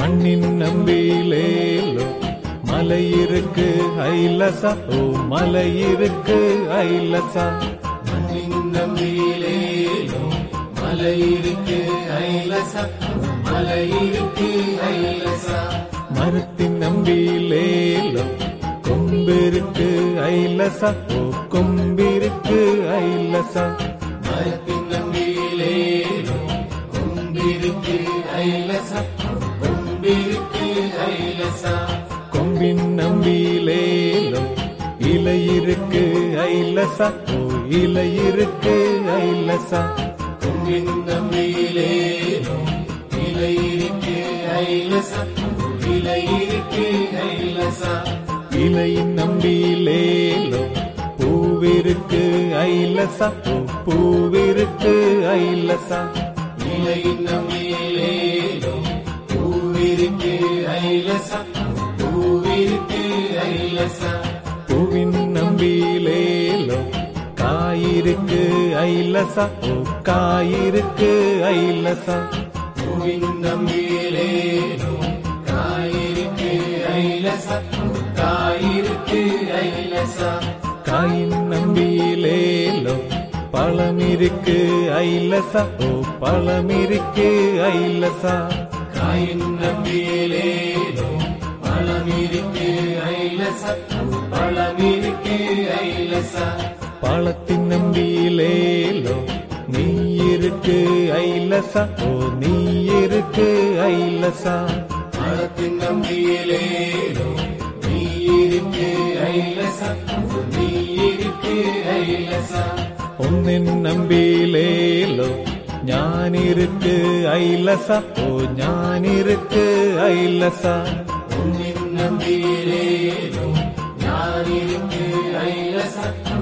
மண்ணின் நம்பியிலேலோ மலை இருக்கு ஐலசா ஓ மலை இருக்கு ஐலசா மண்ணின் நம்பியிலேலோ மலை இருக்கு ஐலசா மலை இருக்கு ஐலசா மரத்தின் நம்பியிலேலோ கொம்பிருக்கு ஐலசா ஓ கொம்பிருக்கு ஐலசா மரத்தின் நம்பியிலேலோ கொம்பிருக்கு ஐலசா கொம்பிருக்கு ஐலசா கொம்பின் நம்பியிலேலோ இலை இருக்கு ஐலசா ஓ இலை இருக்கு ஐலசா கொம்பின் நம்பியிலேலோ இலை இருக்கு ஐலசா இலை இருக்கு ஐலசா இலையின் நம்பியிலேலோ பூவிருக்கு ஐலசா ஓ பூவிருக்கு ஐலசா இலையின் நம்பியிலேலோ பூவிருக்கு ஐலசா பூவிருக்கு ஐலசா பூவின் நம்பியிலேலோ காயிருக்கு ஐலசா ஓ காயிருக்கு ஐலசா பூவின் நம்பியிலேலோ காயிருக்கு ஐலசா காயிருக்கு ஐலசா காயின் நம்பியிலேலோ பழமிருக்கு ஐலசா ஓ பழமிருக்கு ஐலசா காயின் நம்பியிலேலோ பழமிருக்கு ஐலசா பழமிருக்கு ஐலசா பழத்தின் நம்பியிலேலோ நீ இருக்கு ஐலசா ஓ நீ இருக்கு ஐலசா பழத்தின் நம்பியிலேலோ நீ இருக்கு ஐலசா நீ இருக்கு ஐலசா ഒന്നിൻ നമ്പിയിലേലോ ഞാനിருக்கு ഐലസ ഓ ഞാനിருக்கு ഐലസ உன்னின் நம்பியிலேனோ நான் இருக்கு ஐலசா